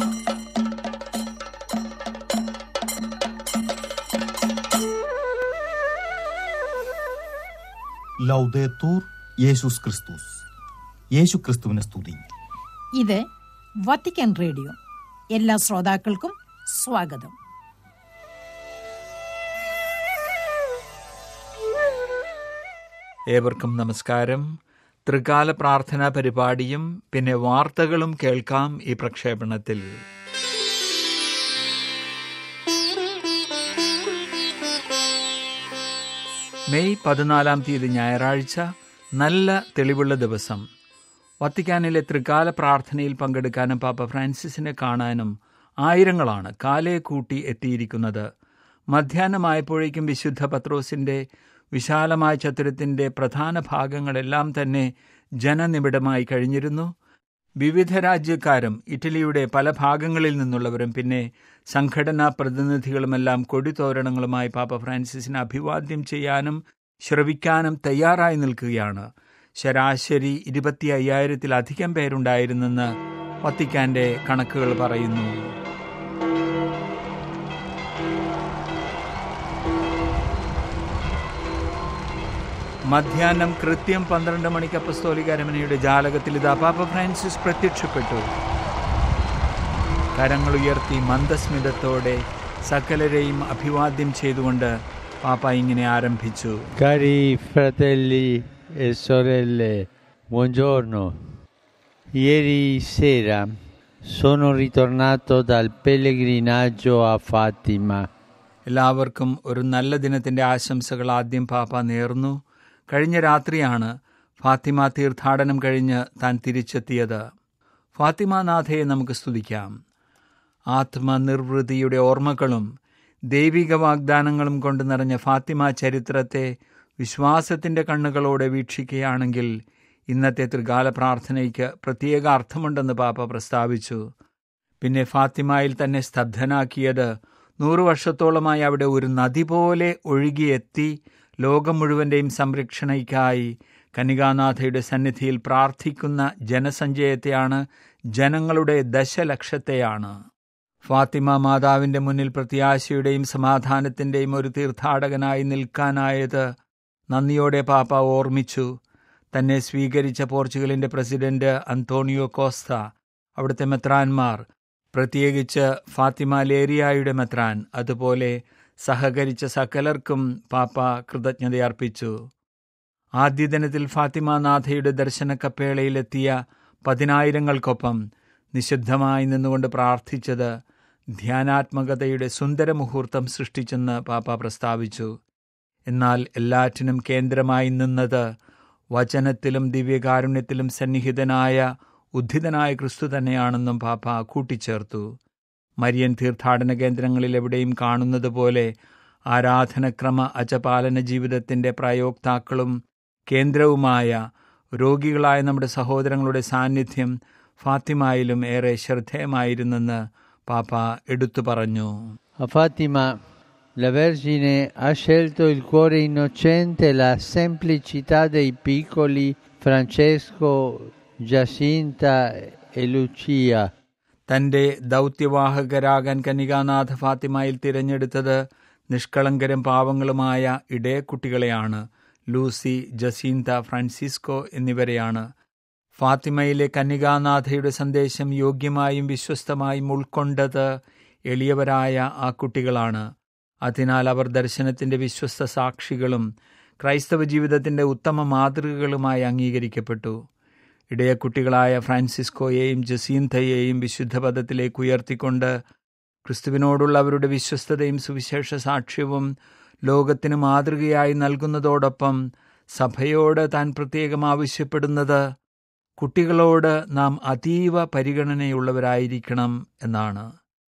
ലൗദേത്തൂർ യേശുസ് ക്രിസ്തുസ് യേശു ക്രിസ്തുവിനെ സ്തുതി ഇത് വത്തിക്കാൻ റേഡിയോ എല്ലാ ശ്രോതാക്കൾക്കും സ്വാഗതം ഏവർക്കും നമസ്കാരം ത്രികാല പ്രാർത്ഥനാ പരിപാടിയും പിന്നെ വാർത്തകളും കേൾക്കാം ഈ പ്രക്ഷേപണത്തിൽ മെയ് പതിനാലാം തീയതി ഞായറാഴ്ച നല്ല തെളിവുള്ള ദിവസം വത്തിക്കാനിലെ ത്രികാല പ്രാർത്ഥനയിൽ പങ്കെടുക്കാനും പാപ്പ ഫ്രാൻസിസിനെ കാണാനും ആയിരങ്ങളാണ് കാലേ കൂട്ടി എത്തിയിരിക്കുന്നത് മധ്യാഹ്നമായപ്പോഴേക്കും വിശുദ്ധ പത്രോസിന്റെ വിശാലമായ ചത്തുരത്തിന്റെ പ്രധാന ഭാഗങ്ങളെല്ലാം തന്നെ ജനനിബിഡമായി കഴിഞ്ഞിരുന്നു വിവിധ രാജ്യക്കാരും ഇറ്റലിയുടെ പല ഭാഗങ്ങളിൽ നിന്നുള്ളവരും പിന്നെ സംഘടനാ പ്രതിനിധികളുമെല്ലാം കൊടിത്തോരണങ്ങളുമായി പാപ്പ ഫ്രാൻസിസിനെ അഭിവാദ്യം ചെയ്യാനും ശ്രവിക്കാനും തയ്യാറായി നിൽക്കുകയാണ് ശരാശരി ഇരുപത്തി അയ്യായിരത്തിലധികം പേരുണ്ടായിരുന്നെന്ന് വത്തിക്കാന്റെ കണക്കുകൾ പറയുന്നു മധ്യാഹ്നം കൃത്യം പന്ത്രണ്ട് മണിക്ക് അപ്പസ്തോലിക അരമനയുടെ ജാലകത്തിൽ ഇതാ പാപ്പ ഫ്രാൻസിസ് പ്രത്യക്ഷപ്പെട്ടു കരങ്ങളുയർത്തി മന്ദസ്മിതത്തോടെ സകലരെയും അഭിവാദ്യം ചെയ്തുകൊണ്ട് പാപ്പ ഇങ്ങനെ ആരംഭിച്ചു Cari fratelli e sorelle, buongiorno. Ieri sera sono ritornato dal pellegrinaggio a Fatima. എല്ലാവർക്കും ഒരു നല്ല ദിനത്തിന്റെ ആശംസകൾ ആദ്യം പാപ്പ നേർന്നു കഴിഞ്ഞ രാത്രിയാണ് ഫാത്തിമ തീർത്ഥാടനം കഴിഞ്ഞ് താൻ തിരിച്ചെത്തിയത് ഫാത്തിമനാഥയെ നമുക്ക് സ്തുതിക്കാം ആത്മനിർവൃതിയുടെ ഓർമ്മകളും ദൈവിക വാഗ്ദാനങ്ങളും കൊണ്ട് നിറഞ്ഞ ഫാത്തിമ ചരിത്രത്തെ വിശ്വാസത്തിന്റെ കണ്ണുകളോടെ വീക്ഷിക്കുകയാണെങ്കിൽ ഇന്നത്തെ ത്രികാല പ്രാർത്ഥനയ്ക്ക് പ്രത്യേക അർത്ഥമുണ്ടെന്ന് പാപ്പ പ്രസ്താവിച്ചു പിന്നെ ഫാത്തിമയിൽ തന്നെ സ്തബ്ധനാക്കിയത് നൂറു വർഷത്തോളമായി അവിടെ ഒരു നദി പോലെ ഒഴുകിയെത്തി ലോകം മുഴുവൻ്റെയും സംരക്ഷണയ്ക്കായി കനികാനാഥയുടെ സന്നിധിയിൽ പ്രാർത്ഥിക്കുന്ന ജനസഞ്ചയത്തെയാണ് ജനങ്ങളുടെ ദശലക്ഷത്തെയാണ് ഫാത്തിമ മാതാവിന്റെ മുന്നിൽ പ്രത്യാശയുടെയും സമാധാനത്തിന്റെയും ഒരു തീർത്ഥാടകനായി നിൽക്കാനായത് നന്ദിയോടെ പാപ്പ ഓർമ്മിച്ചു തന്നെ സ്വീകരിച്ച പോർച്ചുഗലിന്റെ പ്രസിഡന്റ് അന്തോണിയോ കോസ്ത അവിടുത്തെ മെത്രാൻമാർ പ്രത്യേകിച്ച് ഫാത്തിമ ലേരിയായുടെ മെത്രാൻ അതുപോലെ സഹകരിച്ച സകലർക്കും പാപ്പ കൃതജ്ഞതയർപ്പിച്ചു ആദ്യ ദിനത്തിൽ ഫാത്തിമ നാഥയുടെ ദർശന കപ്പേളയിലെത്തിയ പതിനായിരങ്ങൾക്കൊപ്പം നിശബ്ദമായി നിന്നുകൊണ്ട് പ്രാർത്ഥിച്ചത് ധ്യാനാത്മകതയുടെ സുന്ദര മുഹൂർത്തം സൃഷ്ടിച്ചെന്ന് പാപ്പ പ്രസ്താവിച്ചു എന്നാൽ എല്ലാറ്റിനും കേന്ദ്രമായി നിന്നത് വചനത്തിലും ദിവ്യകാരുണ്യത്തിലും സന്നിഹിതനായ ഉദ്ധിതനായ ക്രിസ്തു തന്നെയാണെന്നും പാപ്പ കൂട്ടിച്ചേർത്തു മരിയൻ തീർത്ഥാടന കേന്ദ്രങ്ങളിൽ എവിടെയും കാണുന്നത് പോലെ ആരാധനക്രമ അജപാലന ജീവിതത്തിന്റെ പ്രയോക്താക്കളും കേന്ദ്രവുമായ രോഗികളായ നമ്മുടെ സഹോദരങ്ങളുടെ സാന്നിധ്യം ഫാത്തിമായിലും ഏറെ ശ്രദ്ധേയമായിരുന്നെന്ന് പാപ്പ എടുത്തു പറഞ്ഞു A Fatima la Vergine ha scelto il cuore innocente e la semplicità dei piccoli Francesco, Giacinta e Lucia. തന്റെ ദൗത്യവാഹകരാകാൻ കനികാനാഥ ഫാത്തിമയിൽ തിരഞ്ഞെടുത്തത് നിഷ്കളങ്കരും പാവങ്ങളുമായ ഇടയക്കുട്ടികളെയാണ് ലൂസി ജസീന്ത ഫ്രാൻസിസ്കോ എന്നിവരെയാണ് ഫാത്തിമയിലെ കന്യകാനാഥയുടെ സന്ദേശം യോഗ്യമായും വിശ്വസ്തമായും ഉൾക്കൊണ്ടത് എളിയവരായ ആ കുട്ടികളാണ് അതിനാൽ അവർ ദർശനത്തിന്റെ വിശ്വസ്ത സാക്ഷികളും ക്രൈസ്തവ ജീവിതത്തിന്റെ ഉത്തമ മാതൃകകളുമായി അംഗീകരിക്കപ്പെട്ടു ഇടയക്കുട്ടികളായ ഫ്രാൻസിസ്കോയെയും ജസീന്തയെയും വിശുദ്ധ പദത്തിലേക്ക് ഉയർത്തിക്കൊണ്ട് ക്രിസ്തുവിനോടുള്ള അവരുടെ വിശ്വസ്തതയും സുവിശേഷ സാക്ഷ്യവും ലോകത്തിന് മാതൃകയായി നൽകുന്നതോടൊപ്പം സഭയോട് താൻ പ്രത്യേകം ആവശ്യപ്പെടുന്നത് കുട്ടികളോട് നാം അതീവ പരിഗണനയുള്ളവരായിരിക്കണം എന്നാണ്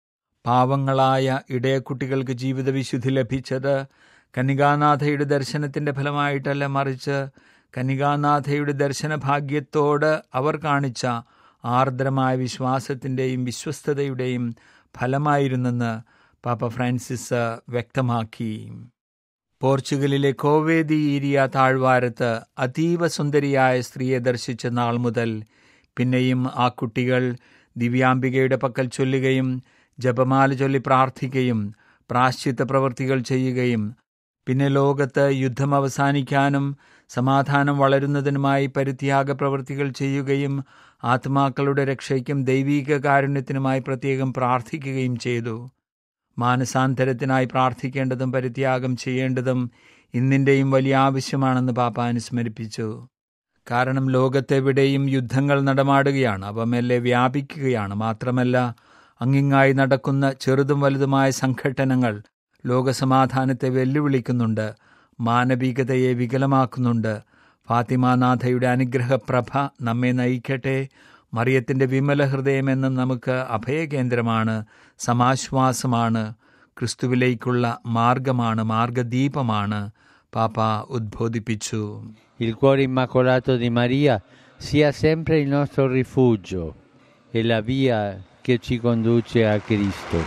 പാവങ്ങളായ ഇടയക്കുട്ടികൾക്ക് ജീവിതവിശുദ്ധി ലഭിച്ചത് കനികാനാഥയുടെ ദർശനത്തിന്റെ ഫലമായിട്ടല്ല മറിച്ച് കനികാനാഥയുടെ ദർശനഭാഗ്യത്തോട് അവർ കാണിച്ച ആർദ്രമായ വിശ്വാസത്തിൻ്റെയും വിശ്വസ്തതയുടെയും ഫലമായിരുന്നെന്ന് പാപ്പ ഫ്രാൻസിസ് വ്യക്തമാക്കി പോർച്ചുഗലിലെ കോവേദി ഈരിയ താഴ്വാരത്ത് അതീവ സുന്ദരിയായ സ്ത്രീയെ ദർശിച്ച നാൾ മുതൽ പിന്നെയും ആ കുട്ടികൾ ദിവ്യാംബികയുടെ പക്കൽ ചൊല്ലുകയും ജപമാല ചൊല്ലി പ്രാർത്ഥിക്കുകയും പ്രാശ്ചിത്ത പ്രവൃത്തികൾ ചെയ്യുകയും പിന്നെ ലോകത്ത് യുദ്ധം അവസാനിക്കാനും സമാധാനം വളരുന്നതിനുമായി പരിത്യാഗ പ്രവൃത്തികൾ ചെയ്യുകയും ആത്മാക്കളുടെ രക്ഷയ്ക്കും ദൈവീക കാരുണ്യത്തിനുമായി പ്രത്യേകം പ്രാർത്ഥിക്കുകയും ചെയ്തു മാനസാന്തരത്തിനായി പ്രാർത്ഥിക്കേണ്ടതും പരിത്യാഗം ചെയ്യേണ്ടതും ഇന്നിൻ്റെയും വലിയ ആവശ്യമാണെന്ന് പാപ്പ അനുസ്മരിപ്പിച്ചു കാരണം ലോകത്തെവിടെയും യുദ്ധങ്ങൾ നടമാടുകയാണ് അവ മെല്ലെ വ്യാപിക്കുകയാണ് മാത്രമല്ല അങ്ങിങ്ങായി നടക്കുന്ന ചെറുതും വലുതുമായ സംഘട്ടനങ്ങൾ ലോകസമാധാനത്തെ വെല്ലുവിളിക്കുന്നുണ്ട് മാനവികതയെ വികലമാക്കുന്നുണ്ട് ഫാത്തിമാനാഥയുടെ അനുഗ്രഹപ്രഭ നമ്മെ നയിക്കട്ടെ മറിയത്തിൻ്റെ വിമല ഹൃദയമെന്നും നമുക്ക് അഭയകേന്ദ്രമാണ് സമാശ്വാസമാണ് ക്രിസ്തുവിലേക്കുള്ള മാർഗമാണ് മാർഗദീപമാണ് പാപ്പ ഉദ്ബോധിപ്പിച്ചു Il cuore immacolato di Maria sia sempre il nostro rifugio e la via che ci conduce a Cristo.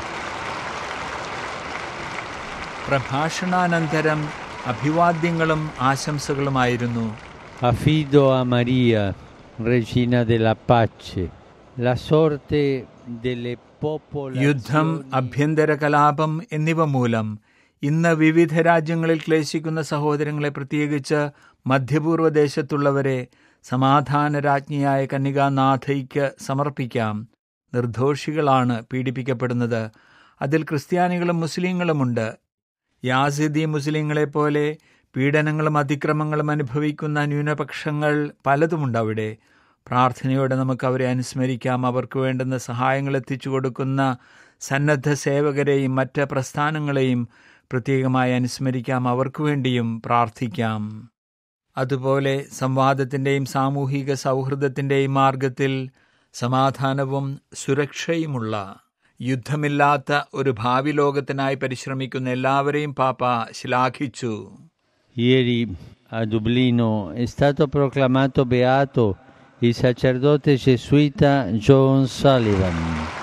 പ്രഭാഷണാനന്തരം അഭിവാദ്യങ്ങളും ആശംസകളുമായിരുന്നു Affido a Maria, Regina della Pace, la sorte delle യുദ്ധം popolazioni അഭ്യന്തര കലാപം എന്നിവ മൂലം ഇന്ന് വിവിധ രാജ്യങ്ങളിൽ ക്ലേശിക്കുന്ന സഹോദരങ്ങളെ പ്രത്യേകിച്ച് മധ്യപൂർവ്വ ദേശത്തുള്ളവരെ സമാധാന രാജ്ഞിയായ കന്യകാനാഥയ്ക്ക് സമർപ്പിക്കാം നിർദോഷികളാണ് പീഡിപ്പിക്കപ്പെടുന്നത് അതിൽ ക്രിസ്ത്യാനികളും മുസ്ലിങ്ങളുമുണ്ട് യാസിദി മുസ്ലിങ്ങളെപ്പോലെ പീഡനങ്ങളും അതിക്രമങ്ങളും അനുഭവിക്കുന്ന ന്യൂനപക്ഷങ്ങൾ പലതുമുണ്ട് അവിടെ പ്രാർത്ഥനയോടെ നമുക്ക് അവരെ അനുസ്മരിക്കാം അവർക്ക് വേണ്ടുന്ന സഹായങ്ങൾ എത്തിച്ചു കൊടുക്കുന്ന സന്നദ്ധ സേവകരെയും മറ്റ് പ്രസ്ഥാനങ്ങളെയും പ്രത്യേകമായി അനുസ്മരിക്കാം അവർക്ക് വേണ്ടിയും പ്രാർത്ഥിക്കാം അതുപോലെ സംവാദത്തിൻ്റെയും സാമൂഹിക സൗഹൃദത്തിൻ്റെയും മാർഗത്തിൽ സമാധാനവും സുരക്ഷയുമുള്ള യുദ്ധമില്ലാത്ത ഒരു ഭാവി ലോകത്തിനായി പരിശ്രമിക്കുന്ന എല്ലാവരെയും പാപ്പ ശ്ലാഘിച്ചു Ieri a Dublino è stato proclamato beato il sacerdote gesuita John Sullivan.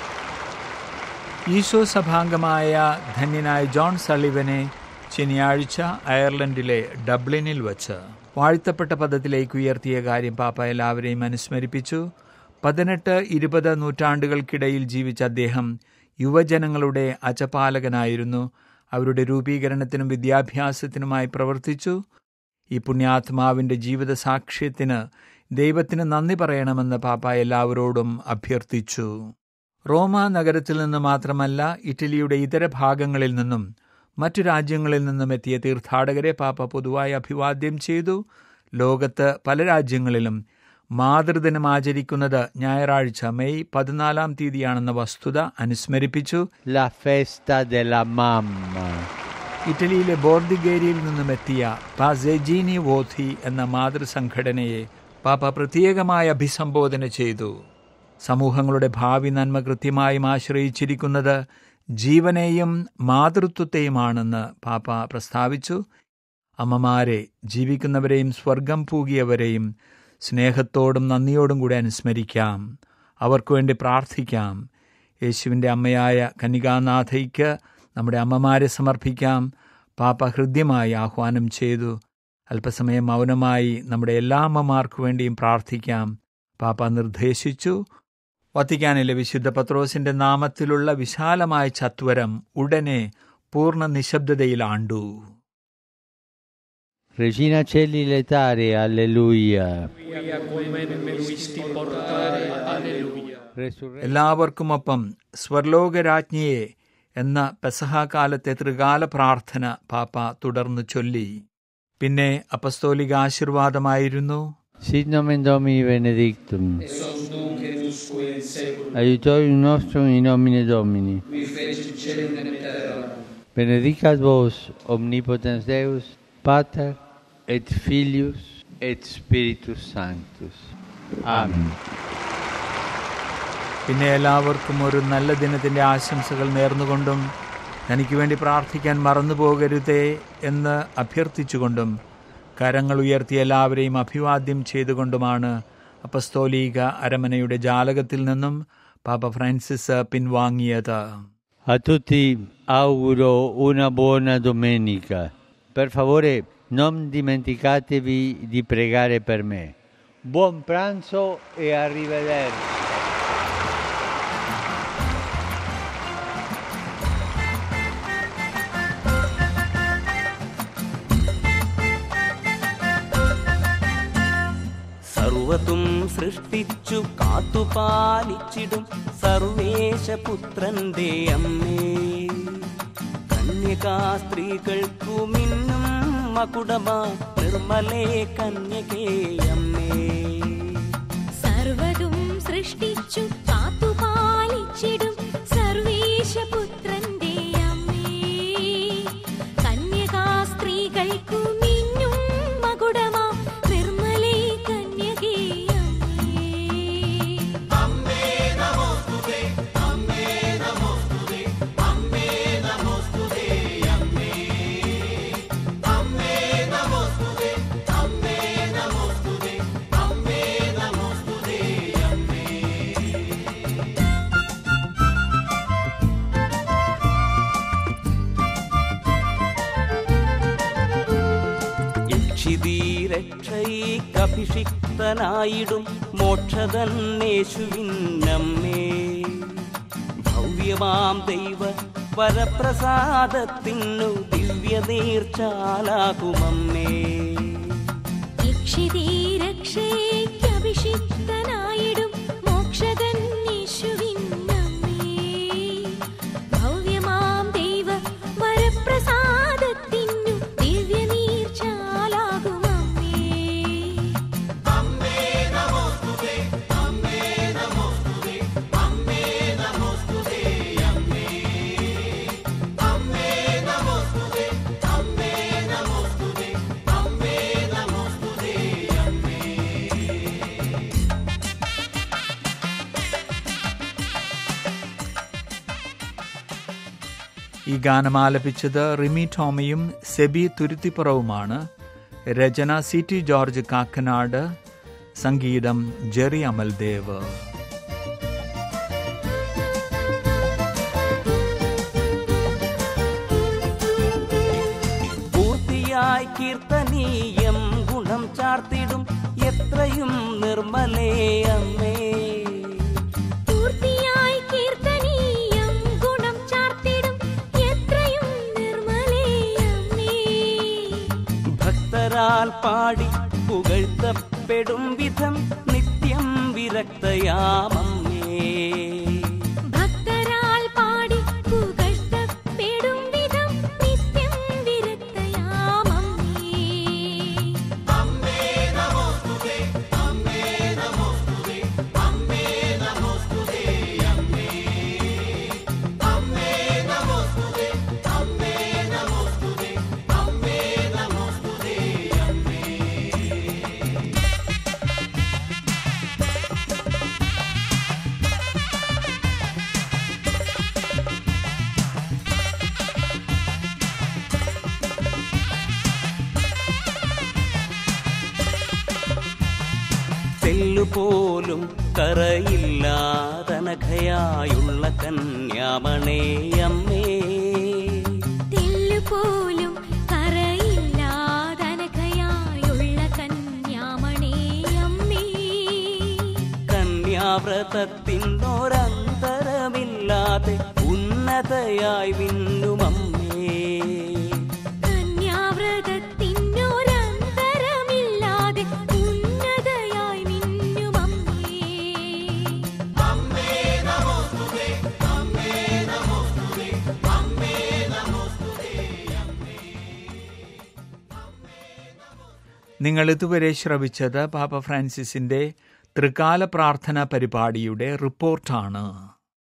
ഈശോ സഭാംഗമായ ധന്യനായ ജോൺ സള്ളിവനെ ശനിയാഴ്ച അയർലൻഡിലെ ഡബ്ലിനിൽ വച്ച് വാഴ്ത്തപ്പെട്ട പദത്തിലേക്ക് ഉയർത്തിയ കാര്യം പാപ്പ എല്ലാവരെയും അനുസ്മരിപ്പിച്ചു പതിനെട്ട് ഇരുപത് നൂറ്റാണ്ടുകൾക്കിടയിൽ ജീവിച്ച അദ്ദേഹം യുവജനങ്ങളുടെ അചപാലകനായിരുന്നു അവരുടെ രൂപീകരണത്തിനും വിദ്യാഭ്യാസത്തിനുമായി പ്രവർത്തിച്ചു ഈ പുണ്യാത്മാവിൻ്റെ ജീവിത സാക്ഷ്യത്തിന് ദൈവത്തിന് നന്ദി പറയണമെന്ന് പാപ്പ എല്ലാവരോടും അഭ്യർത്ഥിച്ചു റോമ നഗരത്തിൽ നിന്ന് മാത്രമല്ല ഇറ്റലിയുടെ ഇതര ഭാഗങ്ങളിൽ നിന്നും മറ്റു രാജ്യങ്ങളിൽ നിന്നും എത്തിയ തീർത്ഥാടകരെ പാപ്പ പൊതുവായി അഭിവാദ്യം ചെയ്തു ലോകത്ത് പല രാജ്യങ്ങളിലും മാതൃദിനം ആചരിക്കുന്നത് ഞായറാഴ്ച മെയ് പതിനാലാം തീയതിയാണെന്ന വസ്തുത അനുസ്മരിപ്പിച്ചു La festa della mamma. ഇറ്റലിയിലെ ബോർദിഗേരിയിൽ നിന്നും എത്തിയ പാസെജീനി വോഥി എന്ന മാതൃസംഘടനയെ പാപ്പ പ്രത്യേകമായി അഭിസംബോധന ചെയ്തു സമൂഹങ്ങളുടെ ഭാവി നന്മ കൃത്യമായും ആശ്രയിച്ചിരിക്കുന്നത് ജീവനെയും മാതൃത്വത്തെയുമാണെന്ന് പാപ്പ പ്രസ്താവിച്ചു അമ്മമാരെ ജീവിക്കുന്നവരെയും സ്വർഗം പൂകിയവരെയും സ്നേഹത്തോടും നന്ദിയോടും കൂടി അനുസ്മരിക്കാം അവർക്ക് വേണ്ടി പ്രാർത്ഥിക്കാം യേശുവിൻ്റെ അമ്മയായ കന്യകാനാഥയ്ക്ക് നമ്മുടെ അമ്മമാരെ സമർപ്പിക്കാം പാപ്പ ഹൃദ്യമായി ആഹ്വാനം ചെയ്തു അല്പസമയം മൗനമായി നമ്മുടെ എല്ലാ അമ്മമാർക്കു വേണ്ടിയും പ്രാർത്ഥിക്കാം പാപ്പ നിർദ്ദേശിച്ചു വത്തിക്കാനിലെ വിശുദ്ധ പത്രോസിന്റെ നാമത്തിലുള്ള വിശാലമായ ചത്വരം ഉടനെ പൂർണ്ണ നിശബ്ദതയിലാണ്ടു Regina Celli Letare, alleluia. Resurre- എല്ലാവർക്കുമൊപ്പം സ്വർലോകരാജ്ഞിയെ എന്ന പെസഹ കാലത്തെ ത്രികാല പ്രാർത്ഥന പാപ്പ തുടർന്ന് ചൊല്ലി പിന്നെ അപ്പസ്തോലിക ആശീർവാദമായിരുന്നു Sit nomen Domini benedictum. Aiutorium nostrum in nomine Domini. Benedicat vos omnipotens Deus, Pater et Filius et Spiritus Sanctus. Amen. പിന്നെ എല്ലാവർക്കും ഒരു നല്ല ദിനത്തിന്റെ ആശംസകൾ നേർന്നുകൊണ്ടും തനിക്ക് വേണ്ടി പ്രാർത്ഥിക്കാൻ മറന്നു പോകരുതേ എന്ന് അഭ്യർത്ഥിച്ചുകൊണ്ടും കരങ്ങൾ ഉയർത്തി എല്ലാവരെയും അഭിവാദ്യം ചെയ്തുകൊണ്ടുമാണ് അപ്പസ്തോലീക അരമനയുടെ ജാലകത്തിൽ നിന്നും പാപ്പ ഫ്രാൻസിസ് പിൻവാങ്ങിയത് A tutti auguro una buona domenica. Per favore non dimenticatevi di pregare per me. Buon pranzo e arrivederci. സർവതും സൃഷ്ടിച്ചു കാത്തുപാലിച്ചിടും സർവേശപുത്രന്റെ അമ്മേ കന്യകാ സ്ത്രീകൾക്കു മിന്നും മകുടമാ നിർമ്മലേ കന്യകേ അമ്മേ സർവതും സൃഷ്ടിച്ചു കാത്തുപാലിച്ചിടും സർവേശപുത്രന്റെ അമ്മേ കന്യകാ സ്ത്രീകൾക്കു മിന്നും മകുടമാ നിർമ്മലേ കന്യകേ അമ്മേ രക്ഷയിക്കഭിഷിക്തനായിടും മോക്ഷതന്നേശുവിന്നമ്മേ ഭവ്യമാം ദൈവ വരപ്രസാദത്തിനു ദിവ്യനീർച്ചാലാകുമമ്മേ രക്ഷിതേ രക്ഷയ്ക്കഭിഷിക്തനായിടും മോക്ഷതന്നീശുവിന്നമ്മേ ഭവ്യമാം ദൈവ വരപ്രസാദത്തിനു ദിവ്യനീർച്ചാലാകുമമ്മേ ഈ ഗാനം ആലപിച്ചത് റിമി ടോമിയും സെബി തുരുത്തിപ്പുറവുമാണ് രചന സി ടി ജോർജ് കാക്കനാട് സംഗീതം ജെറി അമൽദേവ് പൂർത്തിയായി കീർത്തനീയം ഗുണം ചാർത്തിടും എത്രയും നിർമ്മലേ അമ്മേ പൂർത്തിയായി കീർത്തനീയം ഗുണം ചാർത്തിടും എത്രയും നിർമ്മലേ അമ്മേ ഭക്തരാൽ പാടി പുകഴ്ത്തപ്പെടും വിധം നിത്യം വിരക്തയാമമ്മേ ഭക്തരാൽ പാടി പുകഴ്ത്തപ്പെടും വിധം നിത്യം വിരക്തയാമമ്മേ തെല്ലുപോലും കറയില്ലാതനഘയായുള്ള കന്യാമണേ അമ്മേ തെല്ലുപോലും കറയില്ലാതനഘയായുള്ള കന്യാമണേ അമ്മേ കന്യാവ്രതത്തിനൊരന്തരമില്ലാതെ ഉന്നതയായി വിണ്ണുമമ്മേ കന്യാവ്രതത്തിനൊരന്തരമില്ലാതെ ഉന്നതയായി മിന്നുമമ്മേ നിങ്ങൾ ഇതുവരെ ശ്രവിച്ചത് പാപ്പ ഫ്രാൻസിസിന്റെ ത്രികാല പ്രാർത്ഥന പരിപാടിയുടെ റിപ്പോർട്ടാണ്